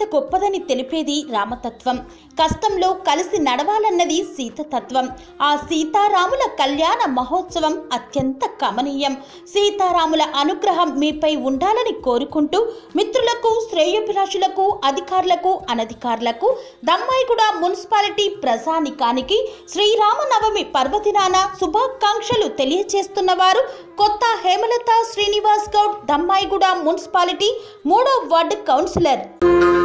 గొప్పదని తెలిపేది రామతత్వం కష్టంలో కలిసి నడవాలన్నది సీతతత్వం ఆ సీతారాముల కళ్యాణ మహోత్సవం అత్యంత కమనీయం సీతారాముల అనుగ్రహం మీపై ఉండాలని కోరుకుంటూ మిత్రులకు శ్రేయోభిలాషులకు అధికారులకు అనధికారులకు దమ్మాయిగూడ మున్సిపాలిటీ ప్రజానికానికి శ్రీరామనవమి పర్వదినాన శుభాకాంక్షలు తెలియజేస్తున్న వారు కొత్త హేమలత శ్రీనివాస్ గౌడ్ దమ్మాయిగూడ మున్సిపాలిటీ మూడో వార్డు కౌన్సిలర్